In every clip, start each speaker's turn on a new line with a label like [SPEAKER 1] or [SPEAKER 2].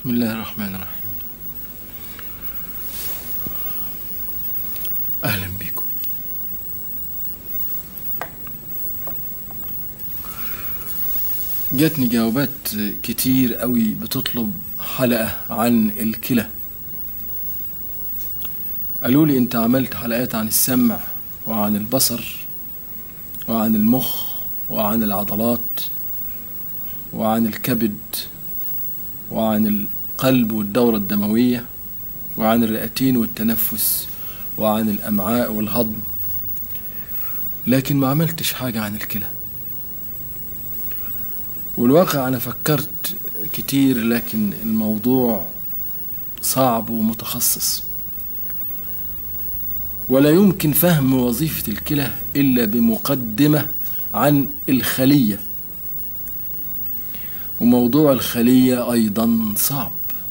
[SPEAKER 1] بسم الله الرحمن الرحيم أهلا بكم جاتني جوابات كتير قوي بتطلب حلقة عن الكلى قالوا لي انت عملت حلقات عن السمع وعن البصر وعن المخ وعن العضلات وعن الكبد وعن القلب والدورة الدموية وعن الرئتين والتنفس وعن الأمعاء والهضم لكن ما عملتش حاجة عن الكلى والواقع أنا فكرت كتير لكن الموضوع صعب ومتخصص ولا يمكن فهم وظيفة الكلى إلا بمقدمة عن الخلية وموضوع الخلية أيضا صعب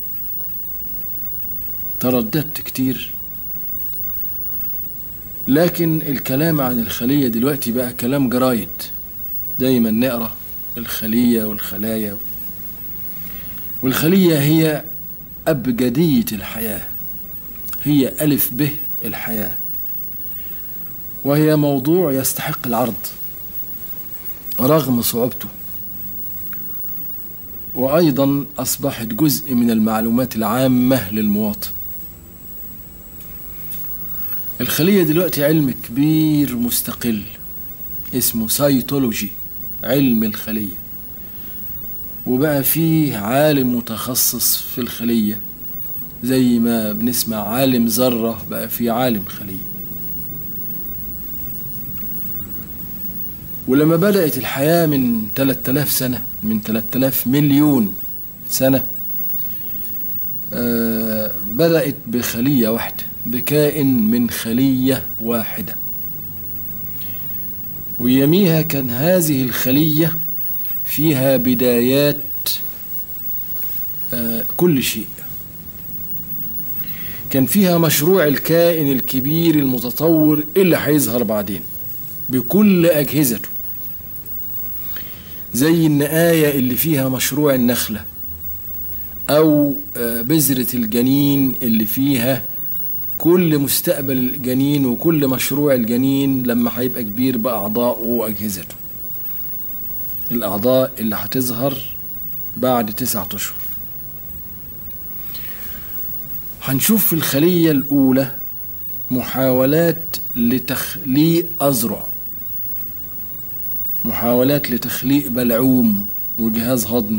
[SPEAKER 1] ترددت كتير لكن الكلام عن الخلية دلوقتي بقى كلام جرايد دايما نقرأ الخلية والخلايا والخلية هي أبجدية الحياة هي ألف به الحياة وهي موضوع يستحق العرض رغم صعوبته وأيضا أصبحت جزء من المعلومات العامة للمواطن الخلية دلوقتي علم كبير مستقل اسمه سايتولوجي علم الخلية وبقى فيه عالم متخصص في الخلية زي ما بنسمع عالم ذرة بقى فيه عالم خلية ولما بدأت الحياة من 3000 سنة من 3000 مليون سنة آه بدأت بخلية واحدة بكائن من خلية واحدة ويميها كان هذه الخلية فيها بدايات آه كل شيء كان فيها مشروع الكائن الكبير المتطور اللي هيظهر بعدين بكل أجهزته زي النقاية اللي فيها مشروع النخلة أو بذرة الجنين اللي فيها كل مستقبل الجنين وكل مشروع الجنين لما هيبقى كبير بأعضائه وأجهزته الأعضاء اللي هتظهر بعد تسعة أشهر هنشوف في الخلية الأولى محاولات لتخليق أذرع محاولات لتخليق بلعوم وجهاز هضمي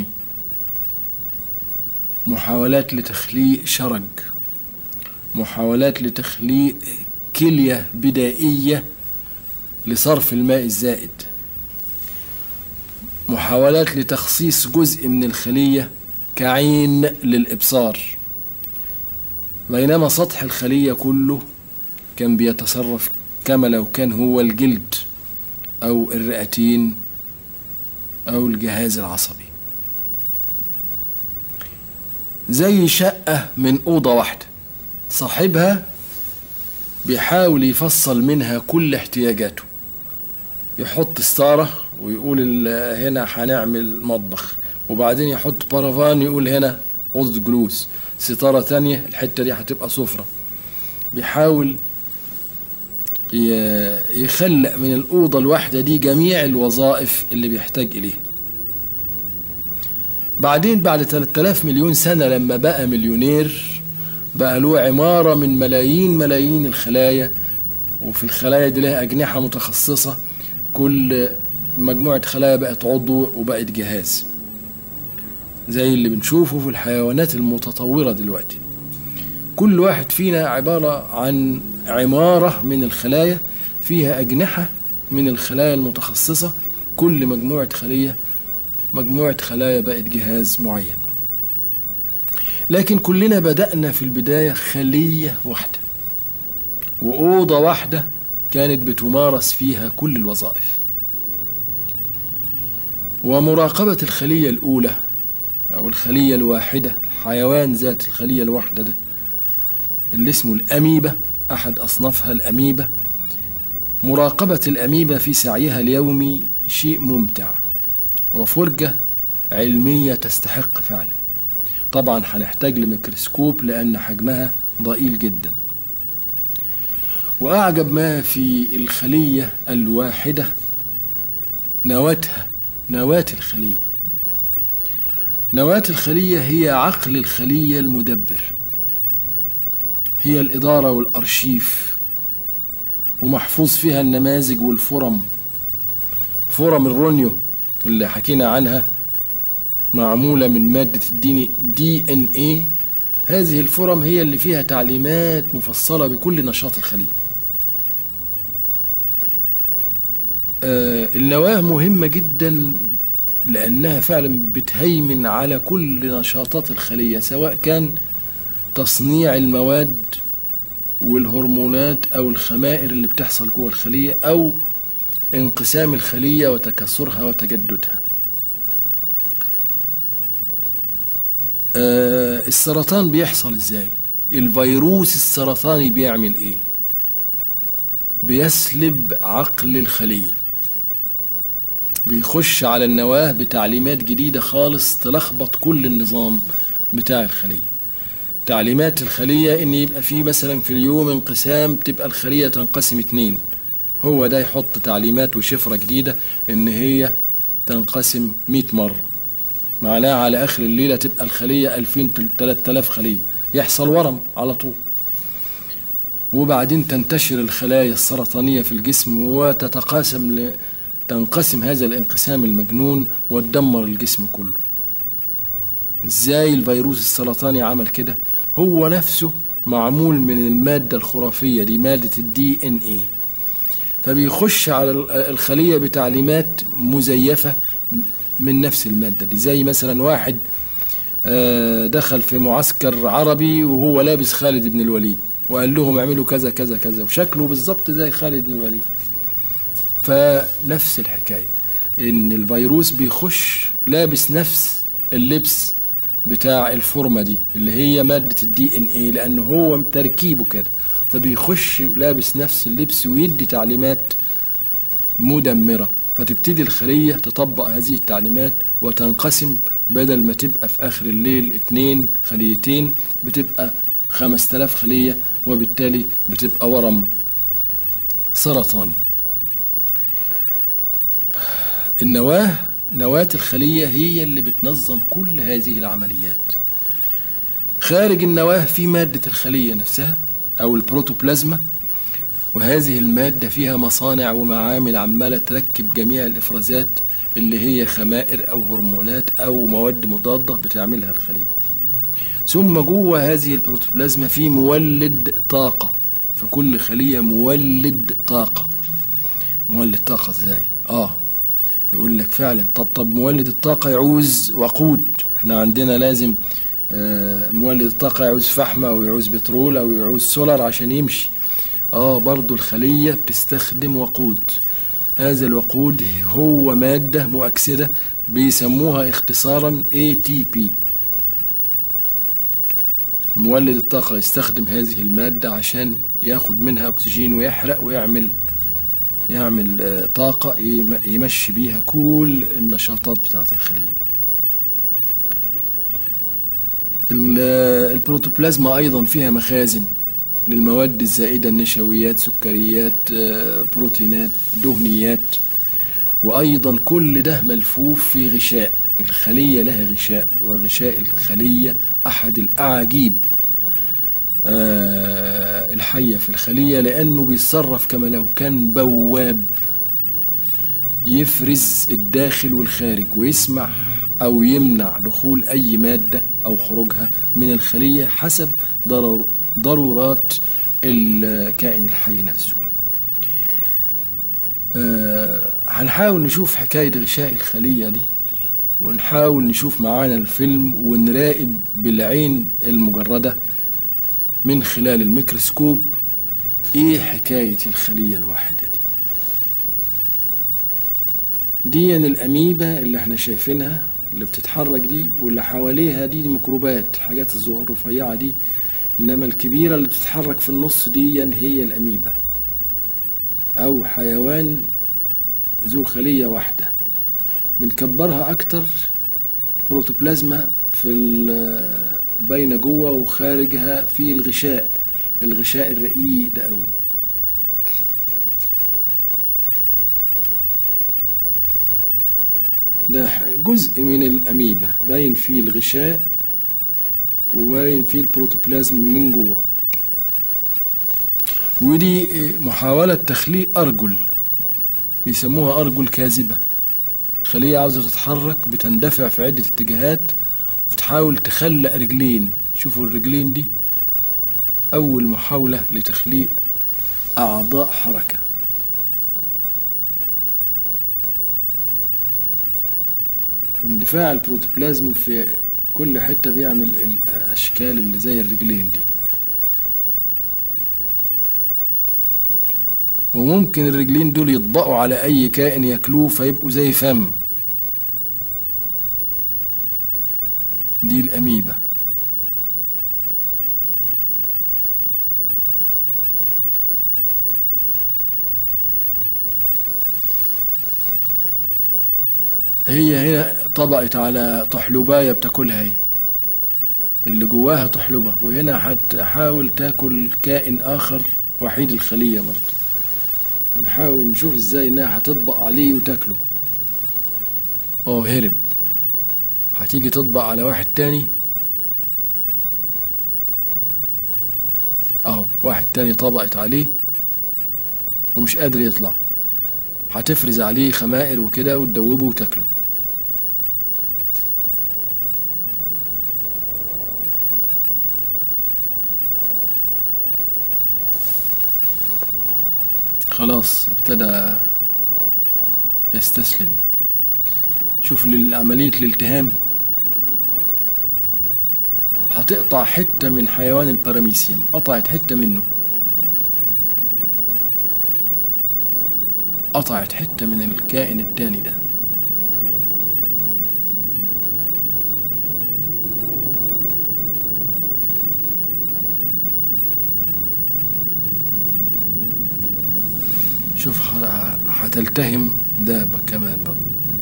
[SPEAKER 1] محاولات لتخليق شرج محاولات لتخليق كلية بدائية لصرف الماء الزائد محاولات لتخصيص جزء من الخلية كعين للإبصار بينما سطح الخلية كله كان بيتصرف كما لو كان هو الجلد أو الرئتين أو الجهاز العصبي زي شقة من أوضة واحدة صاحبها بيحاول يفصل منها كل احتياجاته يحط ستارة ويقول هنا هنعمل مطبخ وبعدين يحط بارافان يقول هنا أوضة جلوس ستارة تانية الحتة دي هتبقى سفرة بيحاول يخلق من الأوضة الواحدة دي جميع الوظائف اللي بيحتاج إليها بعدين بعد 3000 مليون سنة لما بقى مليونير بقى له عمارة من ملايين ملايين الخلايا وفي الخلايا دي لها أجنحة متخصصة كل مجموعة خلايا بقت عضو وبقت جهاز زي اللي بنشوفه في الحيوانات المتطورة دلوقتي كل واحد فينا عبارة عن عمارة من الخلايا فيها أجنحة من الخلايا المتخصصة كل مجموعة خلية مجموعة خلايا بقت جهاز معين لكن كلنا بدأنا في البداية خلية واحدة وأوضة واحدة كانت بتمارس فيها كل الوظائف ومراقبة الخلية الأولى أو الخلية الواحدة الحيوان ذات الخلية الواحدة ده اللي اسمه الأميبا أحد أصنافها الأميبا مراقبة الأميبا في سعيها اليومي شيء ممتع وفرجة علمية تستحق فعلا طبعا هنحتاج لميكروسكوب لأن حجمها ضئيل جدا وأعجب ما في الخلية الواحدة نواتها نواة الخلية نواة الخلية هي عقل الخلية المدبر هي الإدارة والأرشيف ومحفوظ فيها النماذج والفرم فرم الرونيو اللي حكينا عنها معمولة من مادة الدي دي ان ايه هذه الفرم هي اللي فيها تعليمات مفصلة بكل نشاط الخلية آه النواة مهمة جدا لأنها فعلا بتهيمن على كل نشاطات الخلية سواء كان تصنيع المواد والهرمونات أو الخمائر اللي بتحصل جوه الخلية أو انقسام الخلية وتكاثرها وتجددها آه السرطان بيحصل ازاي الفيروس السرطاني بيعمل ايه بيسلب عقل الخليه بيخش على النواه بتعليمات جديده خالص تلخبط كل النظام بتاع الخليه تعليمات الخليه ان يبقى في مثلا في اليوم انقسام تبقى الخليه تنقسم اتنين هو ده يحط تعليمات وشفره جديده ان هي تنقسم 100 مره معناها على اخر الليله تبقى الخليه 2000 3000 خليه يحصل ورم على طول وبعدين تنتشر الخلايا السرطانيه في الجسم وتتقاسم ل... تنقسم هذا الانقسام المجنون وتدمر الجسم كله ازاي الفيروس السرطاني عمل كده هو نفسه معمول من المادة الخرافية دي مادة الدي ان ايه فبيخش على الخلية بتعليمات مزيفة من نفس المادة دي زي مثلا واحد دخل في معسكر عربي وهو لابس خالد بن الوليد وقال لهم اعملوا كذا كذا كذا وشكله بالظبط زي خالد بن الوليد فنفس الحكاية ان الفيروس بيخش لابس نفس اللبس بتاع الفورمة دي اللي هي مادة الدي ان ايه لان هو تركيبه كده فبيخش لابس نفس اللبس ويدي تعليمات مدمرة فتبتدي الخلية تطبق هذه التعليمات وتنقسم بدل ما تبقى في آخر الليل اتنين خليتين بتبقى خمس تلاف خلية وبالتالي بتبقى ورم سرطاني النواة نواة الخلية هي اللي بتنظم كل هذه العمليات خارج النواة في مادة الخلية نفسها أو البروتوبلازما وهذه المادة فيها مصانع ومعامل عمالة تركب جميع الإفرازات اللي هي خمائر أو هرمونات أو مواد مضادة بتعملها الخلية ثم جوه هذه البروتوبلازما في مولد طاقة فكل خلية مولد طاقة مولد طاقة ازاي؟ اه يقول لك فعلا طب طب مولد الطاقة يعوز وقود احنا عندنا لازم آه مولد الطاقة يعوز فحم أو يعوز بترول أو يعوز سولار عشان يمشي اه برضو الخلية بتستخدم وقود هذا الوقود هو مادة مؤكسدة بيسموها اختصارا ATP مولد الطاقة يستخدم هذه المادة عشان ياخد منها أكسجين ويحرق ويعمل يعمل طاقة يمشي بيها كل النشاطات بتاعت الخلية البروتوبلازما أيضا فيها مخازن للمواد الزائدة النشويات سكريات بروتينات دهنيات وأيضا كل ده ملفوف في غشاء الخلية لها غشاء وغشاء الخلية أحد الأعاجيب الحية في الخلية لأنه بيتصرف كما لو كان بواب يفرز الداخل والخارج ويسمح أو يمنع دخول أي مادة أو خروجها من الخلية حسب ضرورات الكائن الحي نفسه أه هنحاول نشوف حكاية غشاء الخلية دي ونحاول نشوف معانا الفيلم ونراقب بالعين المجردة من خلال الميكروسكوب ايه حكاية الخلية الواحدة دي دي الأميبا اللي احنا شايفينها اللي بتتحرك دي واللي حواليها دي ميكروبات حاجات الزهور الرفيعة دي إنما الكبيرة اللي بتتحرك في النص دي هي الأميبا أو حيوان ذو خلية واحدة بنكبرها أكتر بروتوبلازما في ال- بين جوه وخارجها في الغشاء الغشاء الرقيق ده قوي ده جزء من الأميبا باين فيه الغشاء وباين فيه البروتوبلازم من جوه ودي محاولة تخليق أرجل بيسموها أرجل كاذبة خلية عاوزة تتحرك بتندفع في عدة اتجاهات وتحاول تخلق رجلين شوفوا الرجلين دي أول محاولة لتخليق أعضاء حركة اندفاع البروتوبلازم في كل حتة بيعمل الأشكال اللي زي الرجلين دي وممكن الرجلين دول يطبقوا على أي كائن ياكلوه فيبقوا زي فم دي الأميبا هي هنا طبقت على طحلباية بتاكلها هي اللي جواها طحلبة وهنا هتحاول تاكل كائن آخر وحيد الخلية برضه هنحاول نشوف ازاي انها هتطبق عليه وتاكله اه هرب هتيجي تطبق على واحد تاني اهو واحد تاني طبقت عليه ومش قادر يطلع هتفرز عليه خمائر وكده وتدوبه وتاكله خلاص ابتدى يستسلم شوف عملية الالتهام هتقطع حتة من حيوان الباراميسيوم قطعت حتة منه قطعت حتة من الكائن التاني ده شوف ه- هتلتهم ده كمان برضه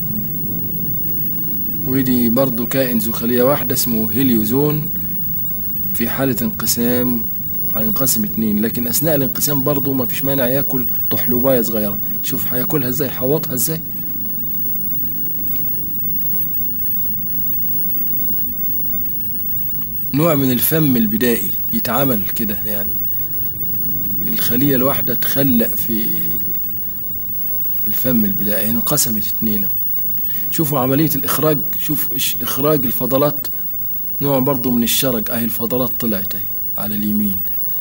[SPEAKER 1] ودي برضه كائن ذو خلية واحدة اسمه هيليوزون في حالة انقسام هينقسم اتنين لكن أثناء الانقسام برضه ما فيش مانع ياكل طحلوباية صغيرة شوف هياكلها ازاي حوطها ازاي نوع من الفم البدائي يتعمل كده يعني الخلية الواحدة تخلق في الفم البدائي انقسمت اتنين اهو شوفوا عملية الإخراج شوف إش- إخراج الفضلات نوع برضو من الشرج أهي الفضلات طلعت أهي على اليمين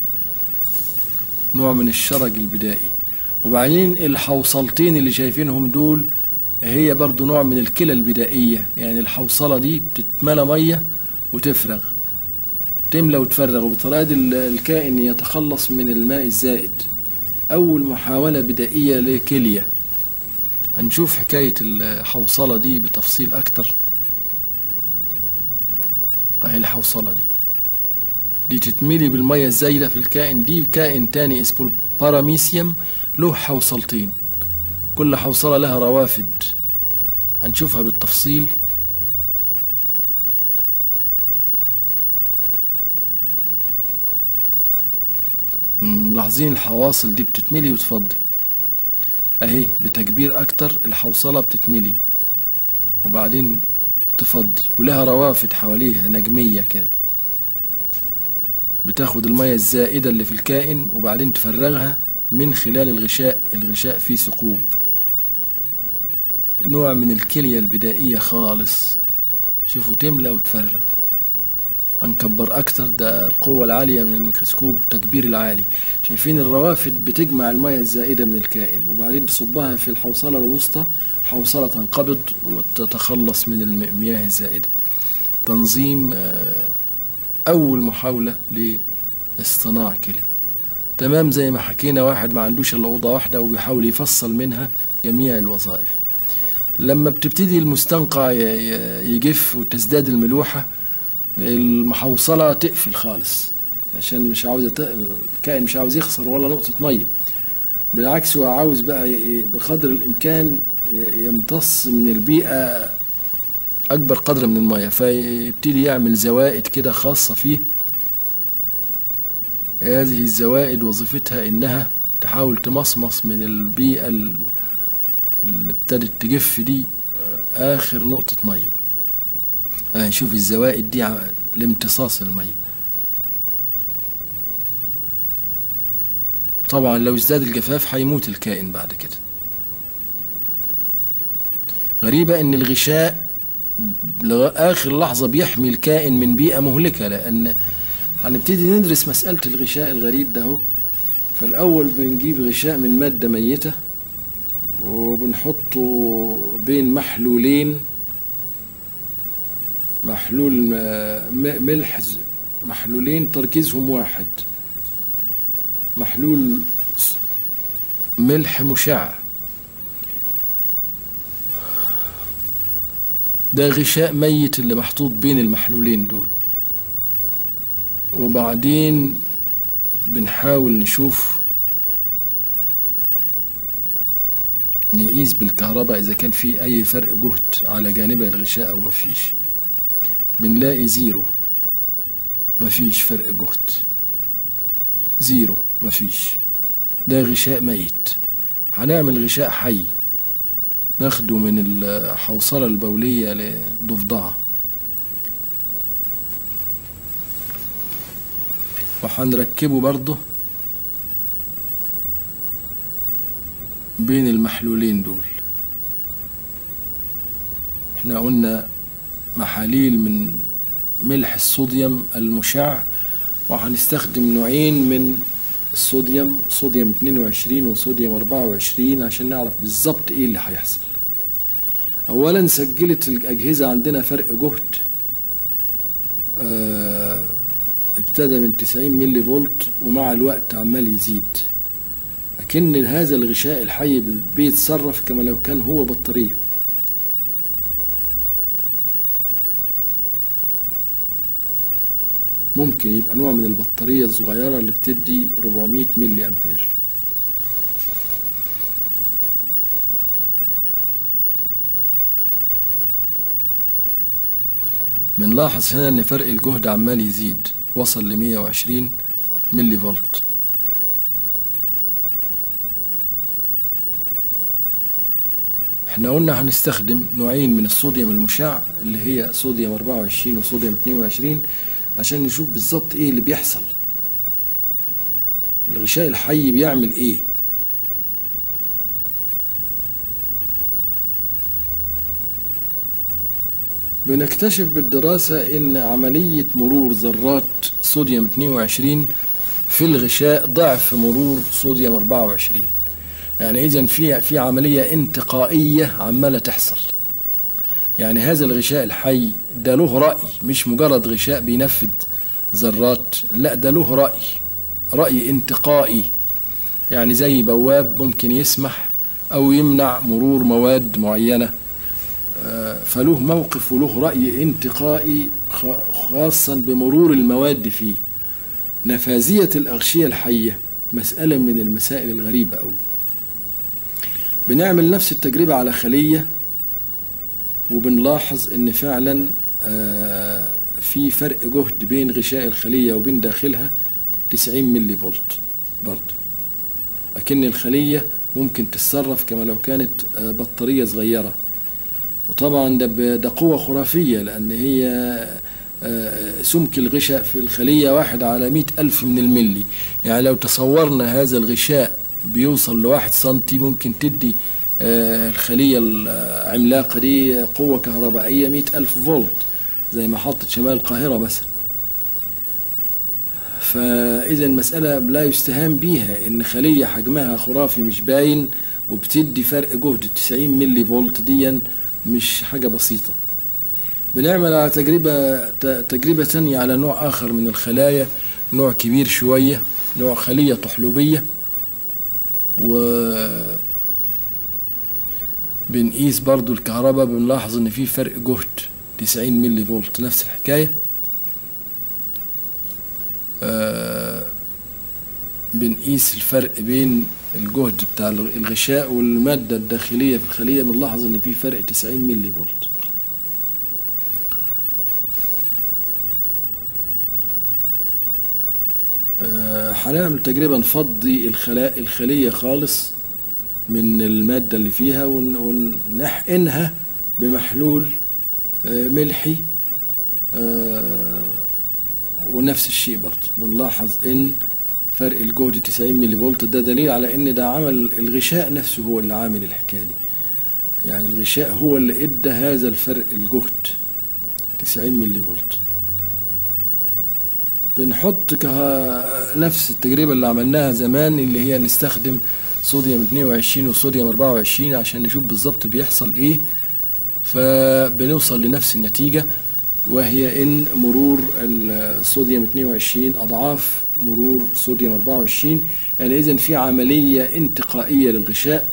[SPEAKER 1] نوع من الشرج البدائي وبعدين الحوصلتين اللي شايفينهم دول هي برضو نوع من الكلى البدائية يعني الحوصلة دي بتتملى مية وتفرغ تملى وتفرغ وبالطريقة دي ال- الكائن يتخلص من الماء الزائد أول محاولة بدائية لكلية هنشوف حكاية الحوصلة دي بتفصيل أكتر أهي الحوصلة دي دي تتملي بالمية الزايدة في الكائن دي كائن تاني اسمه الباراميسيوم له حوصلتين كل حوصلة لها روافد هنشوفها بالتفصيل ملاحظين الحواصل دي بتتملي وتفضي اهي بتكبير اكتر الحوصلة بتتملي وبعدين تفضي ولها روافد حواليها نجمية كده بتاخد المية الزائدة اللي في الكائن وبعدين تفرغها من خلال الغشاء الغشاء فيه ثقوب نوع من الكلية البدائية خالص شوفوا تملى وتفرغ هنكبر أكتر ده القوة العالية من الميكروسكوب التكبير العالي شايفين الروافد بتجمع المية الزائدة من الكائن وبعدين تصبها في الحوصلة الوسطى الحوصلة تنقبض وتتخلص من المياه الزائدة تنظيم آه، أول محاولة لاصطناع كلي تمام زي ما حكينا واحد ما عندوش إلا أوضة واحدة وبيحاول يفصل منها جميع الوظائف لما بتبتدي المستنقع ي- ي- يجف وتزداد الملوحة المحوصلة تقفل خالص عشان مش عاوز يت- الكائن مش عاوز يخسر ولا نقطة مية بالعكس هو عاوز بقى ي- بقدر الإمكان ي- يمتص من البيئة اكبر قدر من الميه فيبتدي يعمل زوائد كده خاصه فيه هذه الزوائد وظيفتها انها تحاول تمصمص من البيئه ال- اللي ابتدت تجف دي آه، اخر نقطه ميه آه، شوف الزوائد دي ع- لامتصاص الميه طبعا لو ازداد الجفاف هيموت الكائن بعد كده غريبة ان الغشاء لآخر لحظة بيحمي الكائن من بيئة مهلكة لأن هنبتدي ندرس مسألة الغشاء الغريب ده هو فالأول بنجيب غشاء من مادة ميتة وبنحطه بين محلولين محلول م- م- ملح ز- محلولين تركيزهم واحد محلول س- ملح مشع ده غشاء ميت اللي محطوط بين المحلولين دول وبعدين بنحاول نشوف نقيس بالكهرباء إذا كان في أي فرق جهد على جانبي الغشاء أو مفيش بنلاقي زيرو مفيش فرق جهد زيرو مفيش ده غشاء ميت هنعمل غشاء حي ناخده من الحوصلة البولية لضفدعة وهنركبه برضه بين المحلولين دول احنا قلنا محاليل من ملح الصوديوم المشع وهنستخدم نوعين من الصوديوم صوديوم 22 وصوديوم 24 عشان نعرف بالظبط ايه اللي هيحصل اولا سجلت الاجهزه عندنا فرق جهد آه ابتدى من 90 ملي فولت ومع الوقت عمال يزيد لكن هذا الغشاء الحي بيتصرف كما لو كان هو بطاريه ممكن يبقى نوع من البطارية الصغيرة اللي بتدي 400 ملي أمبير بنلاحظ هنا ان فرق الجهد عمال يزيد وصل ل 120 ملي فولت احنا قلنا هنستخدم نوعين من الصوديوم المشع اللي هي صوديوم 24 وصوديوم 22 عشان نشوف بالظبط ايه اللي بيحصل الغشاء الحي بيعمل ايه بنكتشف بالدراسة ان عملية مرور ذرات صوديوم 22 في الغشاء ضعف مرور صوديوم 24 يعني اذا في في عملية انتقائية عمالة تحصل يعني هذا الغشاء الحي ده له رأي مش مجرد غشاء بينفذ ذرات لا ده له رأي رأي انتقائي يعني زي بواب ممكن يسمح أو يمنع مرور مواد معينة آه، فله موقف وله رأي انتقائي خ- خاصا بمرور المواد فيه نفاذية الأغشية الحية مسألة من المسائل الغريبة أوي بنعمل نفس التجربة على خلية وبنلاحظ ان فعلا آه، في فرق جهد بين غشاء الخلية وبين داخلها 90 ملي فولت برضه لكن الخلية ممكن تتصرف كما لو كانت آه، بطارية صغيرة وطبعا ده ب- ده قوة خرافية لأن هي آه، سمك الغشاء في الخلية واحد على مئة ألف من الملي يعني لو تصورنا هذا الغشاء بيوصل لواحد سنتي ممكن تدي آه، الخلية العملاقة دي قوة كهربائية مئة ألف فولت زي محطة شمال القاهرة مثلا فإذا المسألة لا يستهان بيها إن خلية حجمها خرافي مش باين وبتدي فرق جهد 90 ملي فولت ديا مش حاجة بسيطة بنعمل على تجربة ت- تجربة تانية على نوع آخر من الخلايا نوع كبير شوية نوع خلية طحلوبية و بنقيس برضو الكهرباء بنلاحظ ان في فرق جهد 90 ملي فولت نفس الحكاية آه بنقيس الفرق بين الجهد بتاع الغشاء والمادة الداخلية في الخلية بنلاحظ ان في فرق 90 ملي فولت هنعمل تجربة نفضي الخلاء الخلية خالص من المادة اللي فيها ون- ونحقنها بمحلول آه، ملحي آه، ونفس الشيء برضه بنلاحظ ان فرق الجهد 90 ملي فولت ده دليل على ان ده عمل الغشاء نفسه هو اللي عامل الحكايه دي يعني الغشاء هو اللي ادى هذا الفرق الجهد 90 ملي فولت بنحط كه... نفس التجربة اللي عملناها زمان اللي هي نستخدم صوديوم 22 وصوديوم 24 عشان نشوف بالظبط بيحصل ايه فبنوصل لنفس النتيجة وهي ان مرور الصوديوم 22 اضعاف مرور صوديوم 24 يعني اذا في عملية انتقائية للغشاء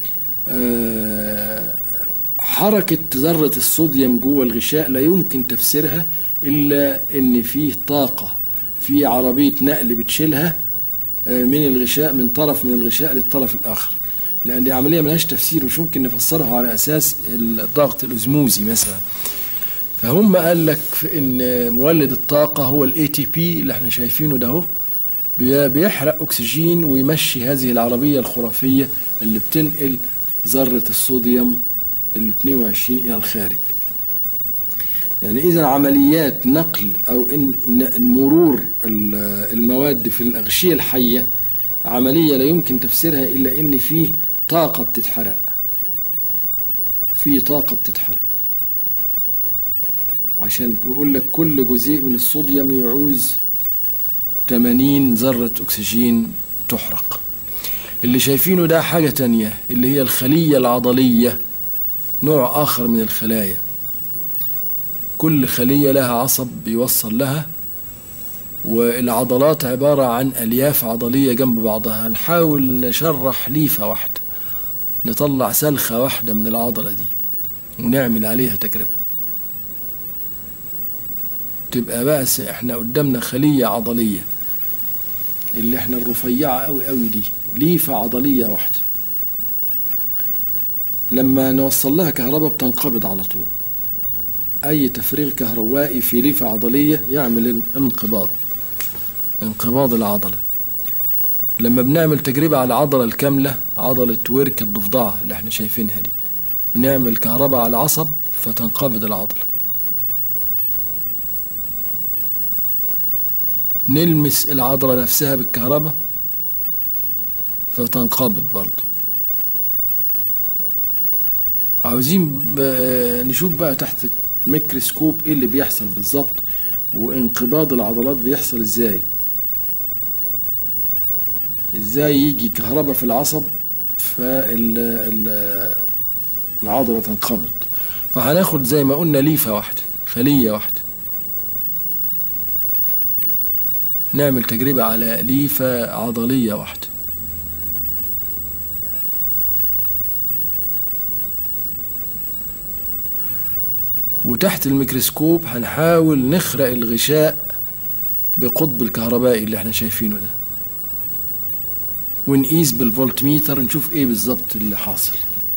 [SPEAKER 1] آه، حركة ذرة الصوديوم جوه الغشاء لا يمكن تفسيرها إلا إن فيه طاقة في عربية نقل بتشيلها آه، من الغشاء من طرف من الغشاء للطرف الآخر لأن دي عملية ملهاش تفسير مش ممكن نفسرها على أساس الضغط الأزموزي مثلا فهم قال لك في إن مولد الطاقة هو الاي تي بي اللي احنا شايفينه ده اهو بي- بيحرق أكسجين ويمشي هذه العربية الخرافية اللي بتنقل ذرة الصوديوم ال 22 إلى الخارج يعني إذا عمليات نقل أو إن ن- مرور ال- المواد في الأغشية الحية عملية لا يمكن تفسيرها إلا إن فيه طاقة بتتحرق في طاقة بتتحرق عشان يقول لك كل جزيء من الصوديوم يعوز 80 ذرة أكسجين تحرق اللي شايفينه ده حاجة تانية اللي هي الخلية العضلية نوع آخر من الخلايا كل خلية لها عصب بيوصل لها والعضلات عبارة عن ألياف عضلية جنب بعضها هنحاول نشرح ليفة واحدة نطلع سلخة واحدة من العضلة دي ونعمل عليها تجربة تبقى بس احنا قدامنا خلية عضلية اللي احنا الرفيعة قوي قوي دي ليفة عضلية واحدة لما نوصل لها كهرباء بتنقبض على طول أي تفريغ كهربائي في ليفة عضلية يعمل انقباض انقباض العضلة لما بنعمل تجربة على العضلة الكاملة عضلة ورك الضفدعة اللي احنا شايفينها دي بنعمل كهرباء على العصب فتنقبض العضلة نلمس العضلة نفسها بالكهرباء فتنقبض برضه عاوزين بقى نشوف بقى تحت الميكروسكوب ايه اللي بيحصل بالظبط وانقباض العضلات بيحصل ازاي ازاي يجي كهرباء في العصب فالعضلة تنقبض فهناخد زي ما قلنا ليفة واحدة خلية واحدة نعمل تجربة على ليفة عضلية واحدة وتحت الميكروسكوب هنحاول نخرق الغشاء بقطب الكهربائي اللي احنا شايفينه ده ونقيس بالفولتميتر نشوف ايه بالظبط اللي حاصل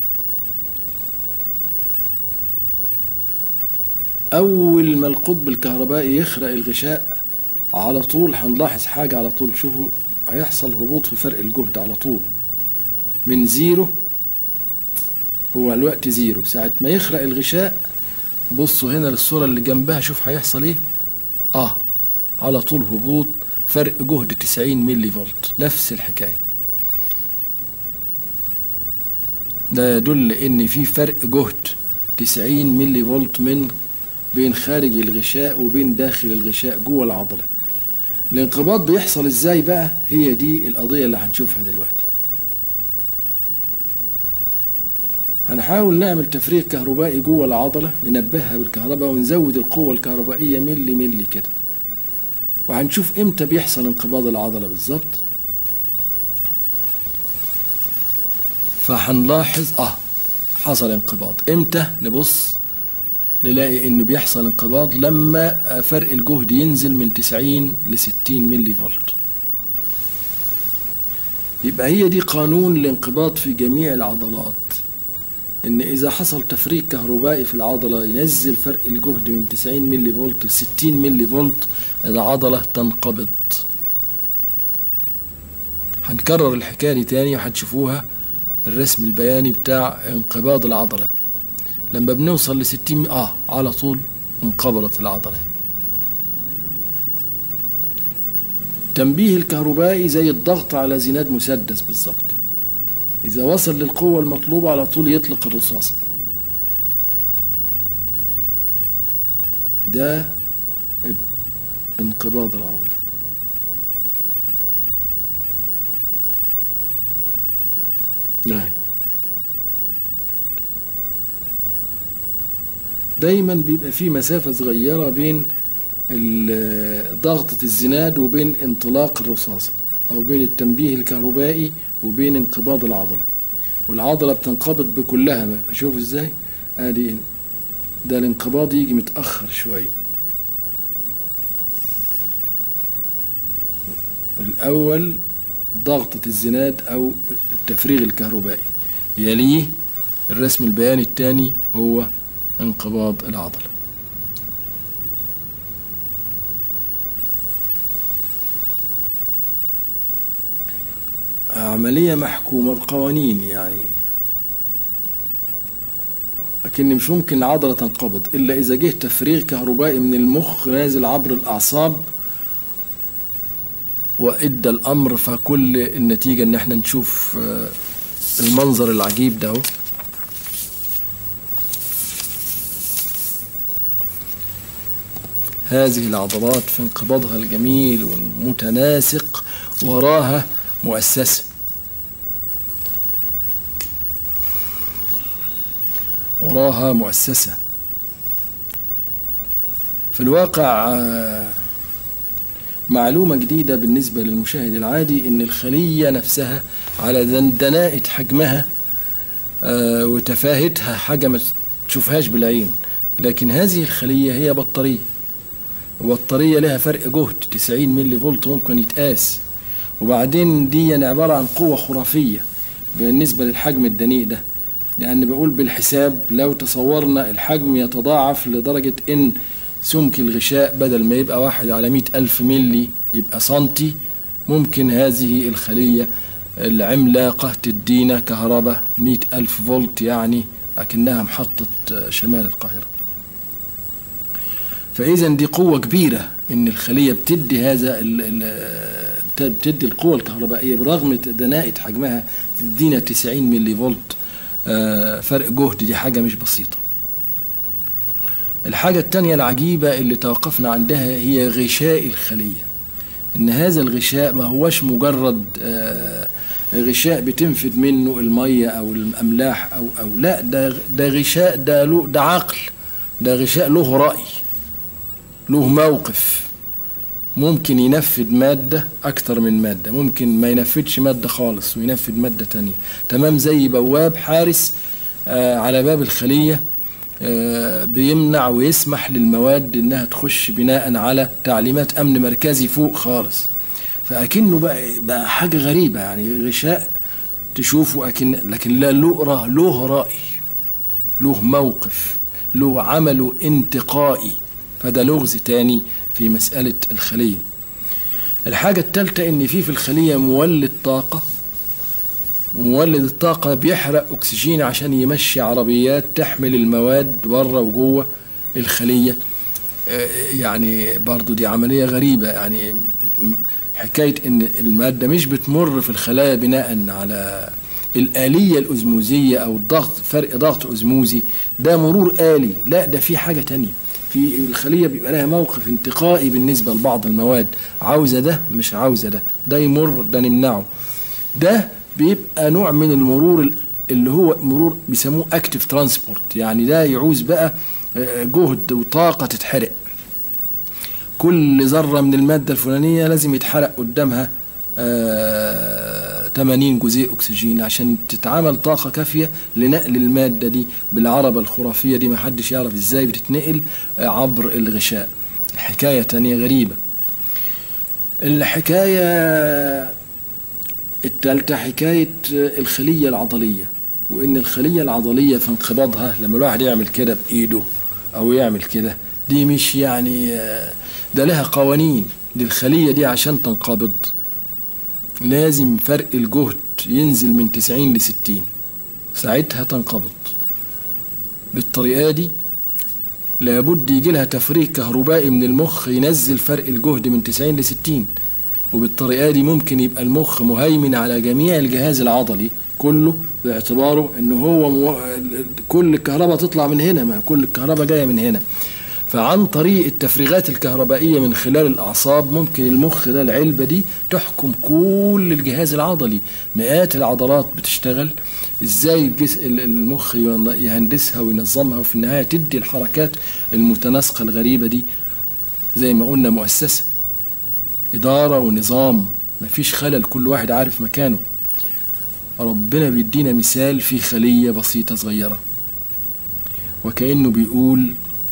[SPEAKER 1] اول ما القطب الكهربائي يخرق الغشاء على طول هنلاحظ حاجة على طول شوفوا هيحصل هبوط في فرق الجهد على طول من زيرو هو الوقت زيرو ساعة ما يخرق الغشاء بصوا هنا للصورة اللي جنبها شوف هيحصل ايه اه على طول هبوط فرق جهد 90 ملي فولت نفس الحكاية ده يدل ان في فرق جهد 90 ملي فولت من بين خارج الغشاء وبين داخل الغشاء جوه العضلة الانقباض بيحصل ازاي بقى هي دي القضية اللي هنشوفها دلوقتي هنحاول نعمل تفريغ كهربائي جوه العضلة ننبهها بالكهرباء ونزود القوة الكهربائية ملي ملي كده وهنشوف امتى بيحصل انقباض العضلة بالظبط فهنلاحظ اه حصل انقباض امتى نبص نلاقي انه بيحصل انقباض لما فرق الجهد ينزل من 90 ل 60 ملي فولت يبقى هي دي قانون الانقباض في جميع العضلات ان اذا حصل تفريغ كهربائي في العضله ينزل فرق الجهد من 90 ملي فولت ل 60 ملي فولت العضله تنقبض هنكرر الحكاية دي تاني وهتشوفوها الرسم البياني بتاع انقباض العضلة لما بنوصل لستين اه على طول انقبضت العضلة تنبيه الكهربائي زي الضغط على زناد مسدس بالظبط إذا وصل للقوة المطلوبة على طول يطلق الرصاصة ده انقباض العضلة نعم دايما بيبقى في مسافة صغيرة بين ال- ضغطة الزناد وبين انطلاق الرصاصة أو بين التنبيه الكهربائي وبين انقباض العضلة والعضلة بتنقبض بكلها شوف ازاي ادي ده الانقباض يجي متأخر شوية الأول ضغطة الزناد أو التفريغ الكهربائي يليه الرسم البياني الثاني هو انقباض العضلة عملية محكومة بقوانين يعني لكن مش ممكن العضلة تنقبض إلا إذا جه تفريغ كهربائي من المخ نازل عبر الأعصاب وإدى الأمر فكل النتيجة إن احنا نشوف آه، المنظر العجيب ده اهو. هذه العضلات في انقباضها الجميل والمتناسق وراها مؤسسة وراها مؤسسة في الواقع آه، معلومة جديدة بالنسبة للمشاهد العادي إن الخلية نفسها على دندناءة حجمها آه، وتفاهتها حاجة ما تشوفهاش بالعين لكن هذه الخلية هي بطارية وبطارية لها فرق جهد 90 ملي فولت ممكن يتقاس وبعدين دي عبارة عن قوة خرافية بالنسبة للحجم الدنيء ده يعني بقول بالحساب لو تصورنا الحجم يتضاعف لدرجة إن سمك الغشاء بدل ما يبقى واحد على مئة ألف ملي يبقى سنتي ممكن هذه الخلية العملاقة تدينا كهرباء مئة ألف فولت يعني أكنها محطة شمال القاهرة فإذا دي قوة كبيرة إن الخلية بتدي هذا ال ال بتدي القوة الكهربائية برغم دناءة حجمها تدينا 90 ملي فولت آه، فرق جهد دي حاجة مش بسيطة الحاجة التانية العجيبة اللي توقفنا عندها هي غشاء الخلية إن هذا الغشاء ما هوش مجرد آه، غشاء بتنفد منه المية أو الأملاح أو أو لا ده ده غشاء ده له ده عقل ده غشاء له رأي له موقف ممكن ينفذ مادة أكتر من مادة ممكن ما ينفذش مادة خالص وينفذ مادة تانية تمام زي بواب حارس آه، على باب الخلية آه، بيمنع ويسمح للمواد إنها تخش بناء على تعليمات أمن مركزي فوق خالص فأكنه بقى, بقى حاجة غريبة يعني غشاء تشوفه أكن لكن لا له له رأي له موقف له عمل انتقائي فده لغز تاني في مسألة الخلية الحاجة الثالثة إن في في الخلية مولد طاقة ومولد الطاقة بيحرق أكسجين عشان يمشي عربيات تحمل المواد بره وجوه الخلية آه، يعني برضو دي عملية غريبة يعني م- حكاية إن المادة مش بتمر في الخلايا بناء على الآلية الأزموزية أو الضغط فرق ضغط أزموزي ده مرور آلي لا ده في حاجة تانية في الخلية بيبقى لها موقف انتقائي بالنسبة لبعض المواد عاوزة ده مش عاوزة ده ده يمر ده نمنعه ده بيبقى نوع من المرور اللي هو مرور بيسموه اكتف ترانسبورت يعني ده يعوز بقى آه، جهد وطاقة تتحرق كل ذرة من المادة الفلانية لازم يتحرق قدامها آه، 80 جزيء أكسجين عشان تتعامل طاقة كافية لنقل المادة دي بالعربة الخرافية دي محدش يعرف ازاي بتتنقل آه، عبر الغشاء حكاية تانية غريبة الحكاية التالتة حكاية الخلية العضلية وإن الخلية العضلية في انقباضها لما الواحد يعمل كده بإيده أو يعمل كده دي مش يعني آه، ده لها قوانين دي الخلية دي عشان تنقبض لازم فرق الجهد ينزل من 90 ل 60 ساعتها تنقبض بالطريقة دي لابد يجي لها تفريغ كهربائي من المخ ينزل فرق الجهد من 90 ل 60 وبالطريقة دي ممكن يبقى المخ مهيمن على جميع الجهاز العضلي كله باعتباره ان هو مو... كل الكهرباء تطلع من هنا ما كل الكهرباء جايه من هنا فعن طريق التفريغات الكهربائيه من خلال الاعصاب ممكن المخ ده العلبه دي تحكم كل الجهاز العضلي مئات العضلات بتشتغل ازاي الجس... المخ يهندسها وينظمها وفي النهايه تدي الحركات المتناسقه الغريبه دي زي ما قلنا مؤسسه اداره ونظام مفيش خلل كل واحد عارف مكانه ربنا بيدينا مثال في خلية بسيطة صغيرة وكأنه بيقول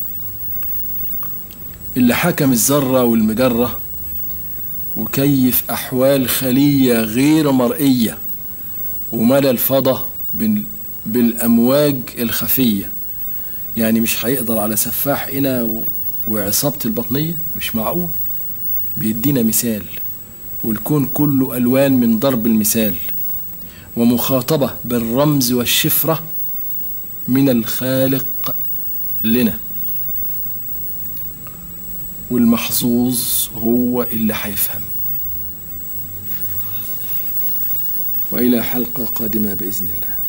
[SPEAKER 1] اللي حكم الذرة والمجرة وكيف أحوال خلية غير مرئية وملى الفضة بالأمواج الخفية يعني مش هيقدر على سفاح إنا وعصابة البطنية مش معقول بيدينا مثال والكون كله ألوان من ضرب المثال ومخاطبة بالرمز والشفرة من الخالق لنا والمحظوظ هو اللي هيفهم وإلى حلقة قادمة بإذن الله